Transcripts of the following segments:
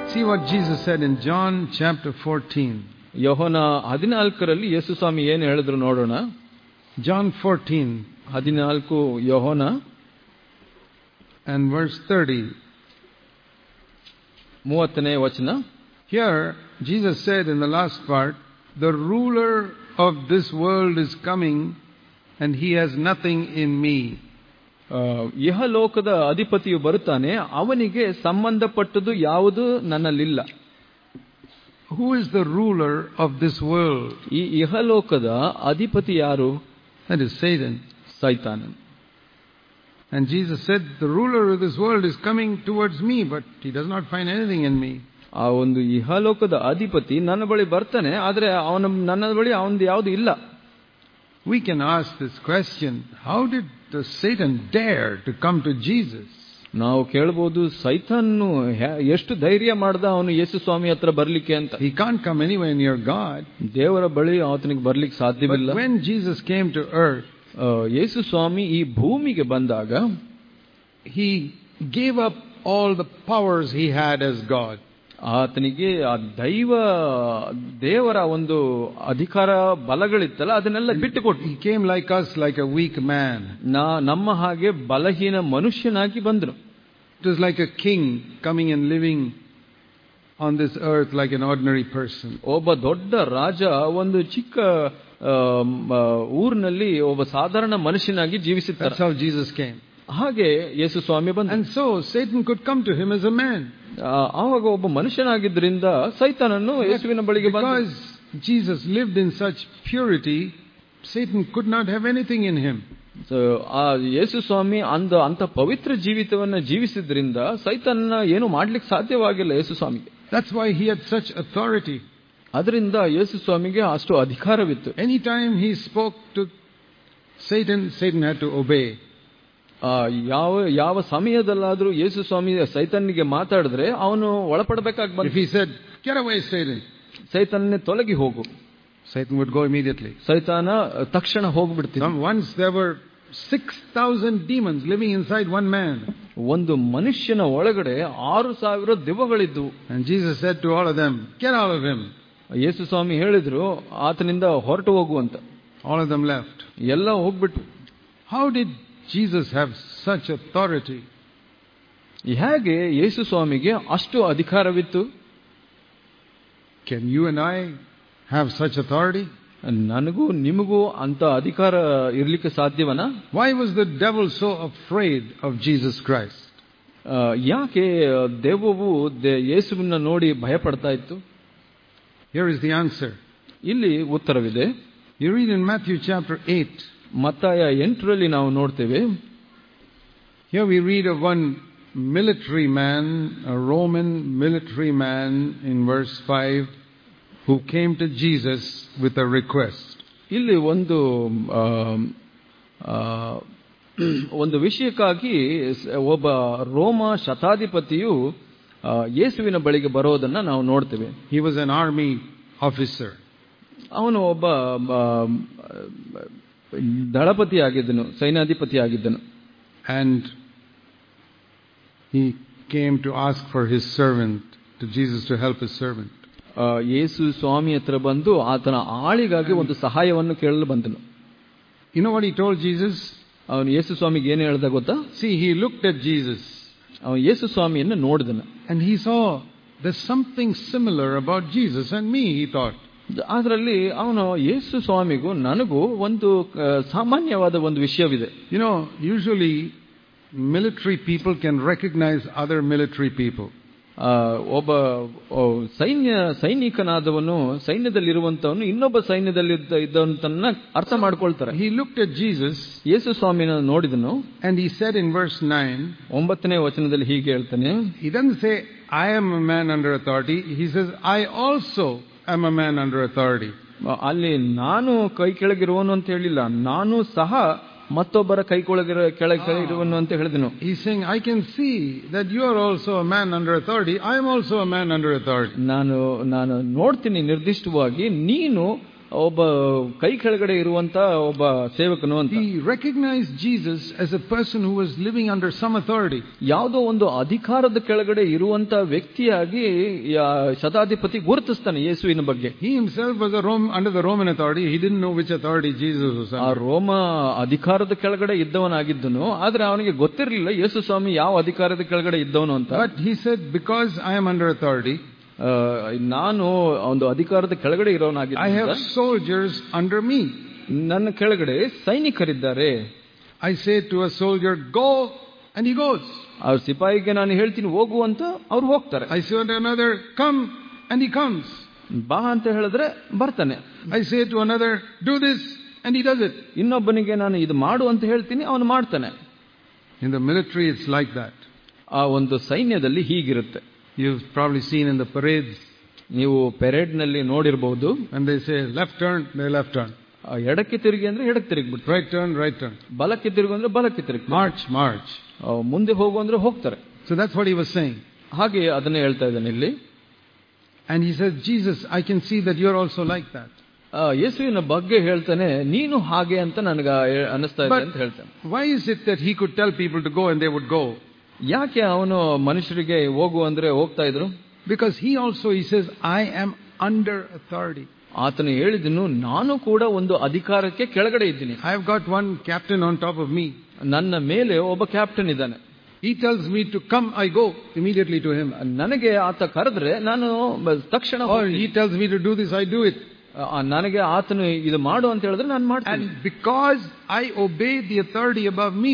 See what Jesus said in John chapter 14. ಯೋಹನ ಹದಿನಾಲ್ಕರಲ್ಲಿ ಯೇಸು ಸ್ವಾಮಿ ಏನು ಹೇಳಿದ್ರು ನೋಡೋಣ John 14 ಹದಿನಾಲ್ಕು ಯೋಹನ and verse 30. ಮೂವತ್ತನೇ ವಚನ Here, Jesus said in the last part, The ruler of this world is coming, and he has nothing in me. ಆ, ಇಹಲೋಕದ ಅಧಿಪತಿಯು ಬರುತ್ತಾನೆ ಅವನಿಗೆ ಸಂಬಂಧಪಟ್ಟದ್ದು ಯಾವುದು ನನ್ನಲ್ಲಿಲ್ಲ Who is the ruler of this world? ಈ ಇಹಲೋಕದ ಅಧಿಪತಿ ಯಾರು That is Satan. ಸೈತಾನ And Jesus said, The ruler of this world is coming towards me, but he does not find anything in me. ಆ ಒಂದು ಇಹಲೋಕದ ಅಧಿಪತಿ ನನ್ನ ಬಳಿ ಬರ್ತಾನೆ ಆದ್ರೆ ಅವನ ನನ್ನ ಬಳಿ ಅವನದು ಯಾವುದು ಇಲ್ಲ We can ask this question How did the Satan dare to come to Jesus? ನಾವು ಕೇಳ್ಬೋದು ಸೈತಾನ್ನು ಹ್ಯಾ- ಎಷ್ಟು ಧೈರ್ಯ ಮಾಡ್ದ ಅವನು ಯೇಸು ಸ್ವಾಮಿ ಹತ್ರ ಬರ್ಲಿಕ್ಕೆ ಅಂತ He can't come anywhere near God. ದೇವರ ಬಳಿ ಆತನಿಗೆ ಬರ್ಲಿಕ್ಕೆ But ಸಾಧ್ಯವಿಲ್ಲ when Jesus came to earth, ಆ, ಯೇಸು ಸ್ವಾಮಿ ಈ ಭೂಮಿಗೆ ಬಂದಾಗ he gave up all the powers he had as God. ಆತನಿಗೆ ಆ ದೈವ ದೇವರ ಒಂದು ಅಧಿಕಾರ ಬಲಗಳಿತ್ತಲ್ಲ ಅದನ್ನೆಲ್ಲ ಬಿಟ್ಟು ಕೊಟ್ಟು He came like us, like a weak man. ನಾ ನಮ್ಮ ಹಾಗೆ ಬಲಹೀನ ಮನುಷ್ಯನಾಗಿ ಬಂದ್ರು It was like a king coming and living on this earth like an ordinary person. ಒಬ್ಬ ದೊಡ್ಡ ರಾಜ ಒಂದು ಚಿಕ್ಕ ಆ, ಮ, ಊರಿನಲ್ಲಿ ಒಬ್ಬ ಸಾಧಾರಣ ಮನುಷ್ಯನಾಗಿ ಜೀವಿಸುತ್ತಾರೆ That's how Jesus came. ಹಾಗೆ ಯೇಸು ಸ್ವಾಮಿ ಬಂದ And so Satan could come to him as a man. ಆವಾಗ ಒಬ್ಬ ಮನುಷ್ಯನಾಗಿದ್ದರಿಂದ ಸೈತಾನನ್ನು ಯೇಸುವಿನ ಬಳಿಗೆ ಬಂದ Because Jesus lived in such purity, Satan could not have anything in him. So, ಆ ಯೇಸು ಸ್ವಾಮಿ ಅಂದ ಅಂತ ಪವಿತ್ರ ಜೀವಿತವನ್ನ ಜೀವಿಸಿದ್ರಿಂದ ಸೈತಾನ ಏನು ಮಾಡ್ಲಿಕ್ಕೆ ಸಾಧ್ಯವಾಗಿಲ್ಲ ಯೇಸು ಸ್ವಾಮಿಗೆ That's why he had such authority. ಅದರಿಂದ ಯೇಸು ಸ್ವಾಮಿಗೆ ಅಷ್ಟು ಅಧಿಕಾರವಿತ್ತು Anytime he spoke to Satan, Satan had to obey. ಆ, ಯಾವ ಯಾವ ಸಮಯದಲ್ಲಾದ್ರೂ ಯೇಸು ಸ್ವಾಮಿ ಸೈತಾನಿಗೆ ಮಾತಾಡಿದ್ರೆ ಅವನು ಒಳಪಡಬೇಕಾಗಿ If ಬಂದ he said, Get away, Satan, ಸೈತಾನನ್ನೇ ತೊಲಗಿ ಹೋಗು Satan would go immediately. ಸೈತಾನ ತಕ್ಷಣ ಹೋಗ್ಬಿಡ್ತೀನಿ Some, once there were 6,000 demons living inside one man. ಒಂದು ಮನುಷ್ಯನ ಒಳಗಡೆ ಆರು ಸಾವಿರ ದೆವ್ವಗಳಿದ್ವು And Jesus said to all of them, Get out of him. ಯೇಸು ಸ್ವಾಮಿ ಹೇಳಿದ್ರು ಆತನಿಂದ ಹೊರಟು ಹೋಗು ಅಂತ All of them left. ಎಲ್ಲ ಹೋಗ್ಬಿಟ್ಟು How did Jesus have such authority? ಹೇಗೆ ಯೇಸು ಸ್ವಾಮಿಗೆ ಅಷ್ಟು ಅಧಿಕಾರವಿತ್ತು Can you and I have such authority? ನನಗೂ ನಿಮಗೂ ಅಂತ ಅಧಿಕಾರ ಇರ್ಲಿಕ್ಕೆ ಸಾಧ್ಯವನ Why was the devil so afraid of Jesus Christ? ಯಾಕೆ ದೆವ್ವವು ದೆ- ಯೇಸುವನ್ನ ನೋಡಿ ಭಯ ಪಡ್ತಾ ಇತ್ತು Here is the answer. ಇಲ್ಲಿ ಉತ್ತರವಿದೆ You read in Matthew chapter 8. ಮತ್ತಾಯ ಎಂಟರಲ್ಲಿ ನಾವು ನೋಡ್ತೇವೆ Here we read of one military man, a Roman military man, in verse 5, who came to Jesus with a request. ಇಲ್ಲಿ ಒಂದು ಆ, ಆ, ಒಂದು ವಿಷಯಕ್ಕಾಗಿ ಸ- ಒಬ್ಬ ರೋಮ ಶತಾಧಿಪತಿಯು ಆ, ಯೇಸುವಿನ ಬಳಿಗೆ ಬರೋದನ್ನ ನಾವು ನೋಡ್ತೇವೆ He was an army officer. ಅವನು ಒಬ್ಬ ಆ, ದಳಪತಿ ಆಗಿದ್ದನು ಸೈನ್ಯಾಧಿಪತಿ ಆಗಿದ್ದನು And he came to ask for his servant, to Jesus to help his servant. ಆ, ಯೇಸು ಸ್ವಾಮಿ ಹತ್ರ ಬಂದು ಆತನ ಆಳಿಗಾಗಿ ಒಂದು ಸಹಾಯವನ್ನು ಕೇಳಲು ಬಂದನು You know what he told Jesus? ಅವನು ಯೇಸು ಸ್ವಾಮಿಗೆ ಏನು ಹೇಳ್ದ ಗೊತ್ತಾ See, he looked at Jesus ಅವನು ಯೇಸು ಸ್ವಾಮಿಯನ್ನು ನೋಡಿದನು and he saw there's something similar about Jesus and me, he thought. ಅದರಲ್ಲಿ ಅವನು ಯೇಸು ಸ್ವಾಮಿಗೂ ನನಗೂ ಒಂದು ಆ, ಸಾಮಾನ್ಯವಾದ ಒಂದು ವಿಷಯವಿದೆ You know, usually military people can recognize other military people. ಆ, ಒಬ್ಬ ಓ, ಸೈನ್ಯ ಸೈನಿಕನಾದವನು ಸೈನ್ಯದಲ್ಲಿರುವಂತವನು ಇನ್ನೊಬ್ಬ ಸೈನ್ಯದಲ್ಲಿ ಇದ್ದಂತನ್ನ ಅರ್ಥ ಮಾಡ್ಕೊಳ್ತಾರೆ He looked at Jesus ಯೇಸು ಸ್ವಾಮಿನ ನೋಡಿದನು and he said in verse 9, ಒಂಬತ್ತನೇ ವಚನದಲ್ಲಿ ಹೀಗೆ ಹೇಳ್ತಾನೆ he doesn't say, I am a man under authority. He says, I also am a man under authority. ಅಲ್ಲಿ ನಾನು ಕೈ ಕೆಳಗಿರುವನು ಅಂತ ಹೇಳಿಲ್ಲ ನಾನು ಸಹ ಮತ್ತೊಬ್ಬರ ಕೈ ಕೆಳಗಿರ ಕೆಳಗೆ ಇರುವನು ಅಂತ ಹೇಳಿದನು He's saying, I can see that you are also a man under authority. I am also a man under authority. ನಾನು ನಾನು ನೋಡ್ತೀನಿ ನಿರ್ದಿಷ್ಟವಾಗಿ ನೀನು ಒಬ್ಬ ಕೈ ಕೆಳಗಡೆ ಇರುವಂತ ಒಬ್ಬ ಸೇವಕನು ಅಂತ He recognized Jesus as a person who was living under some authority. ಯಾವುದೋ ಒಂದು ಅಧಿಕಾರದ ಕೆಳಗಡೆ ಇರುವಂತ ವ್ಯಕ್ತಿಯಾಗಿ ಯಾ- ಶತಾಧಿಪತಿ ಗುರುತಿಸ್ತಾನೆ ಯೇಸುವಿನ ಬಗ್ಗೆ He himself was a Rome, under the Roman authority. He didn't know which authority Jesus was ಆ under. ರೋಮ ಅಧಿಕಾರದ ಕೆಳಗಡೆ ಇದ್ದವನಾಗಿದ್ದನು ಆದ್ರೆ ಅವನಿಗೆ ಗೊತ್ತಿರಲಿಲ್ಲ ಯೇಸು ಸ್ವಾಮಿ ಯಾವ ಅಧಿಕಾರದ ಕೆಳಗಡೆ ಇದ್ದವನು ಅಂತ But he said, because I am under authority, ಆ, ನಾನು ಒಂದು ಅಧಿಕಾರದ ಕೆಳಗಡೆ I ಇರೋನಾಗಿದ್ದ have soldiers under me. ನನ್ನ ಕೆಳಗಡೆ ಸೈನಿಕರಿದ್ದಾರೆ I say to a soldier, go, and he goes. ಅವ್ರ ಸಿಪಾಯಿಗೆ ನಾನು ಹೇಳ್ತೀನಿ ಹೋಗು ಅಂತ ಅವ್ರು ಹೋಗ್ತಾರೆ I say to another, come, and he comes. ಬಾ ಅಂತ ಹೇಳಿದ್ರೆ ಬರ್ತಾನೆ I say to another, do this, and he does it. ಇನ್ನೊಬ್ಬನಿಗೆ ನಾನು ಇದು ಮಾಡು ಅಂತ ಹೇಳ್ತೀನಿ ಅವನು ಮಾಡ್ತಾನೆ In the military, it's like that. ಆ ಒಂದು ಸೈನ್ಯದಲ್ಲಿ ಹೀಗಿರುತ್ತೆ You've probably seen in the parades, ನೀವು ಪೆರೇಡ್ ನಲ್ಲಿ ನೋಡಿರಬಹುದು when they say left turn, they left turn. ಎಡಕ್ಕೆ ತಿರುಗಿ ಅಂದ್ರೆ ಎಡಕ್ಕೆ ತಿರುಗ್ಬಿಡ್ತಾರೆ Right turn, right turn. ಬಲಕ್ಕೆ ತಿರುಗು ಅಂದ್ರೆ ಬಲಕ್ಕೆ ತಿರುಗಿ March, march. ಮುಂದೆ ಹೋಗು ಅಂದ್ರೆ ಹೋಗ್ತಾರೆ So that's what he was saying. ಹಾಗೆ ಅದನ್ನೇ ಹೇಳ್ತಾ ಇದ್ದಾನೆ ಇಲ್ಲಿ And he said, Jesus, I can see that you're also like that. ಆ, ಯೇಸುವಿನ ಬಗ್ಗೆ ಹೇಳ್ತಾನೆ ನೀನು ಹಾಗೆ ಅಂತ ನನಗೆ ಅನಿಸ್ತಾ ಇದೆ But- ಅಂತ ಹೇಳ್ತಾನೆ Why is it that he could tell people to go and they would go? ಯಾಕೆ ಅವನು ಮನುಷ್ಯರಿಗೆ ಹೋಗು ಅಂದ್ರೆ ಹೋಗ್ತಾ ಇದ್ರು Because he also, he says, I am under authority. ಆತನು ಹೇಳಿದನು ನಾನು ಕೂಡ ಒಂದು ಅಧಿಕಾರಕ್ಕೆ ಕೆಳಗಡೆ ಇದ್ದೀನಿ I've got one captain on top of me. ನನ್ನ ಮೇಲೆ ಒಬ್ಬ ಕ್ಯಾಪ್ಟನ್ ಇದ್ದಾನೆ He tells me to come, I go immediately to him. ನನಗೆ ಆತ ಕರೆದ್ರೆ ನಾನು ಬ- ತಕ್ಷಣ Or ಹೋಗ್ತೀನಿ. he tells me to do this, I do it. ಆ, ನನಗೆ ಆತನು ಇದು ಮಾಡು ಅಂತ ಹೇಳಿದ್ರೆ ನಾನು ಮಾಡ್ತೀನಿ And because I obey the authority above me,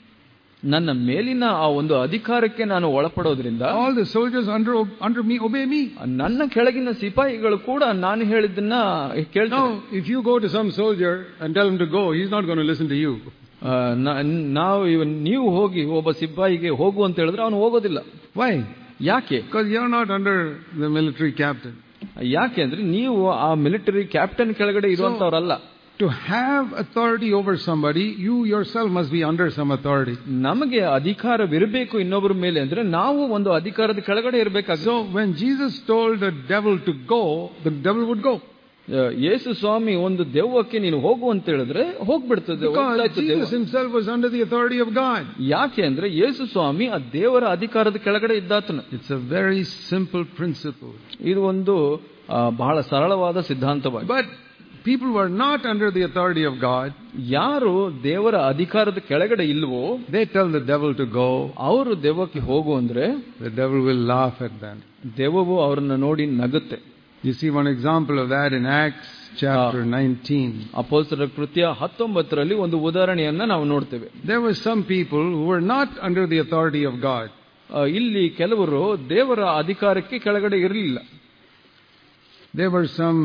ನನ್ನ ಮೇಲಿನ ಆ ಒಂದು ಅಧಿಕಾರಕ್ಕೆ ನಾನು ಒಳಪಡೋದ್ರಿಂದ all the soldiers under, under me obey me. ನನ್ನ ಕೆಳಗಿನ ಸಿಪಾಯಿಗಳು ಕೂಡ ನಾನು ಹೇಳಿದ್ದನ್ನ ಕೇಳ್ತಾರೆ Now, if you go to some soldier and tell him to go, he's not going to listen to you. ಆ, ನ- ನಾವು ಇವ ನೀವು ಹೋಗಿ ಒಬ್ಬ ಸಿಪಾಯಿಗೆ ಹೋಗು ಅಂತ ಹೇಳಿದ್ರೆ ಅವನು ಹೋಗೋದಿಲ್ಲ Why? ಯಾಕೆ Because you're not under the military captain. ಯಾಕೆ ಅಂದ್ರೆ ನೀವು ಆ ಮಿಲಿಟರಿ ಕ್ಯಾಪ್ಟನ್ ಕೆಳಗಡೆ ಇರುವಂತವ್ರಲ್ಲ To have authority over somebody, you yourself must be under some authority. ನಮಗೆ ಅಧಿಕಾರವಿರಬೇಕು ಇನ್ನೊಬ್ಬರ ಮೇಲೆ ಅಂದ್ರೆ ನಾವು ಒಂದು ಅಧಿಕಾರದ ಕೆಳಗಡೆ ಇರಬೇಕಾಗುತ್ತೆ So when Jesus told the devil to go, the devil would go. ಯೇಸು ಸ್ವಾಮಿ ಒಂದು ದೆವ್ವಕ್ಕೆ ನೀನು ಹೋಗು ಅಂತ ಹೇಳಿದ್ರೆ ಹೋಗ್ಬಿಡ್ತದೆ ಹೋಗ್ತಾ Because ಇತ್ತು ದೆವ್ವ. Jesus himself was under the authority of God. ಯಾಕೆ ಅಂದ್ರೆ ಯೇಸು ಸ್ವಾಮಿ ಆ ದೇವರ ಅಧಿಕಾರದ ಕೆಳಗಡೆ ಇದ್ದಾತನು It's a very simple principle. ಇದು ಒಂದು ಆ, ಬಹಳ ಸರಳವಾದ ಸಿದ್ಧಾಂತವಾಗಿದೆ But people were not under the authority of God. ಯಾರು ದೇವರ ಅಧಿಕಾರದ ಕೆಳಗಡೆ ಇಲ್ವೋ They tell the devil to go. ಅವರು ದೆವ್ವಕ್ಕೆ ಹೋಗು ಅಂದ್ರೆ The devil will laugh at them. ದೆವ್ವವು ಅವರನ್ನ ನೋಡಿ ನಗುತ್ತೆ You see one example of that in Acts chapter 19. ಅಪೋಸ್ತರ ಕೃತ್ಯ ಹತ್ತೊಂಬತ್ತರಲ್ಲಿ ಒಂದು ಉದಾಹರಣೆಯನ್ನ ನಾವು ನೋಡ್ತೇವೆ There were some people who were not under the authority of God. ಆ, ಇಲ್ಲಿ ಕೆಲವರು ದೇವರ ಅಧಿಕಾರಕ್ಕೆ ಕೆಳಗಡೆ ಇರಲಿಲ್ಲ There were some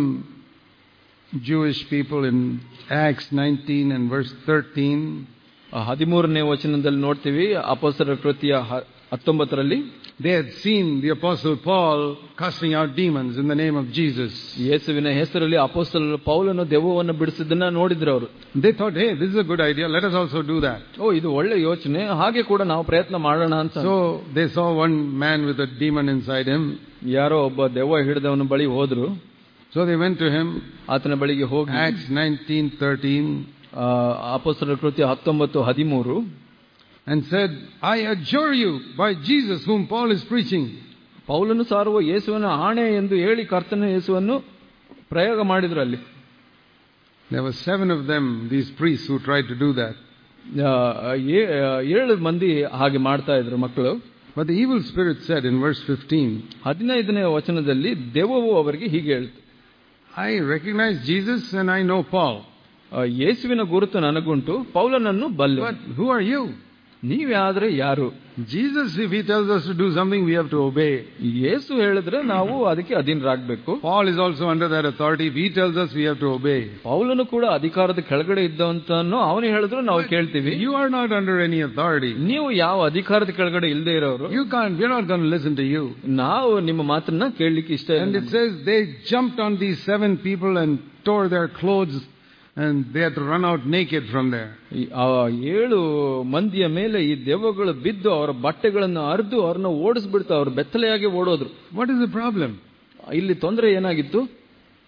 Jewish people in Acts 19 and verse 13. ಹದಿಮೂರನೇ ವಚನದಲ್ಲಿ ನೋಡ್ತೀವಿ ಅಪೋಸ್ತರ ಕೃತ್ಯ ಹ- ಹತ್ತೊಂಬತ್ತರಲ್ಲಿ They had seen the apostle Paul casting out demons in the name of Jesus. ಯೇಸುವಿನ ಹೆಸರಲ್ಲಿ ಅಪೋಸ್ತಲ ಪೌಲನು ದೆವ್ವವನ್ನು ಬಿಡಿಸಿದ್ದನ್ನ ನೋಡಿದ್ರು ಅವರು They thought, hey, this is a good idea. Let us also do that. ಓ ಇದು ಒಳ್ಳೆ ಯೋಚನೆ ಹಾಗೆ ಕೂಡ ನಾವು ಪ್ರಯತ್ನ ಮಾಡೋಣ ಅಂತ So they saw one man with a demon inside him. ಯಾರೋ ಒಬ್ಬ ದೆವ್ವ ಹಿಡಿದವನ ಬಳಿ ಹೋದ್ರು So they went to him. ಆತನ ಬಳಿಗೆ ಹೋಗಿ Acts 19:13 ಆ, ಅಪೊಸ್ತಲರ ಕೃತ್ಯ ಹತ್ತೊಂಬತ್ತು ಹದಿಮೂರು and said, I adjure you by Jesus whom Paul is preaching. ಪೌಲನು ಸಾರುವ ಯೇಸುವನ ಆಣೆ ಎಂದು ಹೇಳಿ ಕರ್ತನ ಯೇಸುವನ್ನು ಪ್ರಯೋಗ ಮಾಡಿದ್ರು ಅಲ್ಲಿ There were seven of them, these priests who tried to do that. ಆ, ಏ- ಏಳು ಮಂದಿ ಹಾಗೆ ಮಾಡ್ತಾ ಇದ್ರು ಮಕ್ಕಳು But the evil spirit said in verse 15, ಹದಿನೈದನೇ ವಚನದಲ್ಲಿ ದೆವ್ವವು ಅವರಿಗೆ ಹೀಗೆ ಹೇಳ್ತು I recognize Jesus and I know Paul. ಆ, ಯೇಸುವಿನ ಗುರುತು ನನಗುಂಟು ಪೌಲನನ್ನು ಬಲ್ಲೆ But who are you? ನೀವ್ಯಾದ್ರೆ ಯಾರು Jesus, if he tells us to do something, we have to obey. ಯೇಸು ಹೇಳಿದ್ರೆ ನಾವು ಅದಕ್ಕೆ ಅಧೀನರಾಗಬೇಕು Paul is also under that authority. If he tells us, we have to obey. ಪೌಲನು ಕೂಡ ಅಧಿಕಾರದ ಕೆಳಗಡೆ ಇದ್ದಂತನೂ ಅವನು ಹೇಳಿದ್ರು ನಾವು ಕೇಳ್ತೀವಿ You are not under any authority. ನೀವು ಯಾವ ಅಧಿಕಾರದ ಕೆಳಗಡೆ ಇಲ್ಲದೆ ಇರೋರು You can't, we're not going to listen to you. ನಾವು ನಿಮ್ಮ ಮಾತನ್ನ ಕೇಳಲಿಕ್ಕೆ ಇಷ್ಟ ಇಲ್ಲ And it says they jumped on these seven people and tore their clothes and they had to run out naked from there. ಈ ಆ ಏಳು ಮಂದಿಯ ಮೇಲೆ ಈ ದೆವ್ವಗಳು ಬಿದ್ದು ಅವರ ಬಟ್ಟೆಗಳನ್ನು ಅರ್ದು ಅವ್ರನ್ನ ಓಡಿಸ್ಬಿಡ್ತು ಅವ್ರು ಬೆತ್ತಲೆಯಾಗಿ ಓಡೋದ್ರು What is the problem? ಇಲ್ಲಿ ತೊಂದರೆ ಏನಾಗಿತ್ತು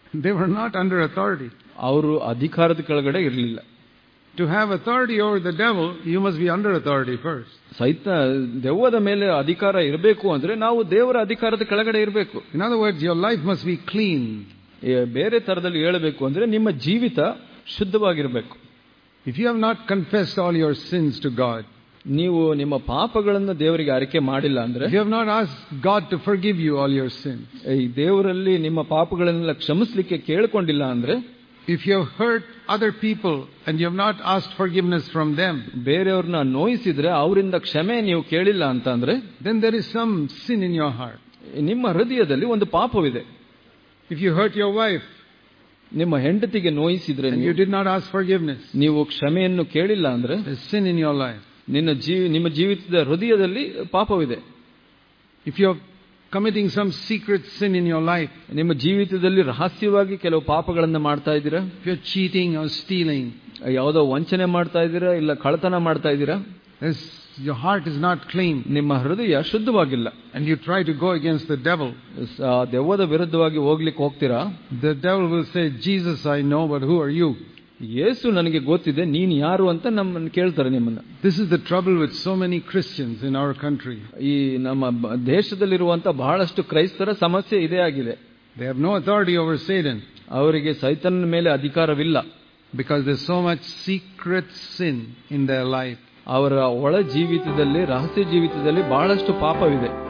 They were not under authority. ಅವರು ಅಧಿಕಾರದ ಕೆಳಗಡೆ ಇರಲಿಲ್ಲ To have authority over the devil, you must be under authority first. ಸೈತ ದೆವ್ವದ ಮೇಲೆ ಅಧಿಕಾರ ಇರಬೇಕು ಅಂದ್ರೆ ನಾವು ದೇವರ ಅಧಿಕಾರದ ಕೆಳಗಡೆ ಇರಬೇಕು In other words, your life must be clean. ಬೇರೆ ತರದಲ್ಲಿ ಹೇಳಬೇಕು ಅಂದ್ರೆ ನಿಮ್ಮ ಜೀವಿತ ಶುದ್ಧವಾಗಿರಬೇಕು If you have not confessed all your sins to God, ನೀವು ನಿಮ್ಮ ಪಾಪಗಳನ್ನು ದೇವರಿಗೆ ಅರಿಕೆ ಮಾಡಿಲ್ಲ ಅಂದ್ರೆ if you have not asked God to forgive you all your sins, ಈ ದೇವರಲ್ಲಿ ನಿಮ್ಮ ಪಾಪಗಳನ್ನೆಲ್ಲ ಕ್ಷಮಿಸ್ಲಿಕ್ಕೆ ಕೇಳ್ಕೊಂಡಿಲ್ಲ ಅಂದ್ರೆ if you have hurt other people and you have not asked forgiveness from them, ಬೇರೆಯವ್ರನ್ನ ನೋಯಿಸಿದ್ರೆ ಅವರಿಂದ ಕ್ಷಮೆ ನೀವು ಕೇಳಿಲ್ಲ ಅಂತ ಅಂದ್ರೆ then there is some sin in your heart. ನಿಮ್ಮ ಹೃದಯದಲ್ಲಿ ಒಂದು ಪಾಪವಿದೆ If you hurt your wife ನಿಮ್ಮ ಹೆಂಡತಿಗೆ ನೋಯಿಸಿದ್ರೆ and you ನೀವು- did not ask forgiveness, ನೀವು ಕ್ಷಮೆಯನ್ನು ಕೇಳಿಲ್ಲ ಅಂದ್ರೆ there's sin in your life. ನಿನ್ನ ಜೀ ನಿಮ್ಮ ಜೀವಿತದ ಹೃದಯದಲ್ಲಿ ಪಾಪವಿದೆ If you're committing some secret sin in your life, ನಿಮ್ಮ ಜೀವಿತದಲ್ಲಿ ರಹಸ್ಯವಾಗಿ ಕೆಲವು ಪಾಪಗಳನ್ನ ಮಾಡ್ತಾ ಇದ್ದೀರಾ if you're cheating or stealing, ಯಾವುದೋ ವಂಚನೆ ಮಾಡ್ತಾ ಇದ್ದೀರಾ ಇಲ್ಲ ಕಳ್ತನ ಮಾಡ್ತಾ ಇದ್ದೀರಾ there's, your heart is not clean, ನಿಮ್ಮ ಹೃದಯ ಶುದ್ಧವಾಗಿಲ್ಲ and you try to go against the devil, ಸ- ಆ ದೆವ್ವದ ವಿರುದ್ಧವಾಗಿ ಹೋಗ್ಲಿಕ್ಕೆ ಹೋಗ್ತೀರಾ the devil will say, Jesus, I know, but who are you? ಯೇಸು ನನಗೆ ಗೊತ್ತಿದೆ ನೀನ್ ಯಾರು ಅಂತ ನಮ್ಮನ್ನು ಕೇಳ್ತಾರೆ ನಿಮ್ಮನ್ನ This is the trouble with so many Christians in our country. ಈ ನಮ್ಮ ಬ- ದೇಶದಲ್ಲಿರುವಂತ ಬಹಳಷ್ಟು ಕ್ರೈಸ್ತರ ಸಮಸ್ಯೆ ಇದೇ ಆಗಿದೆ They have no authority over Satan ಅವರಿಗೆ ಸೈತನ ಮೇಲೆ ಅಧಿಕಾರವಿಲ್ಲ because there's so much secret sin in their life. ಅವರ ಒಳ ಜೀವಿತದಲ್ಲಿ ರಹಸ್ಯ ಜೀವಿತದಲ್ಲಿ ಬಹಳಷ್ಟು ಪಾಪವಿದೆ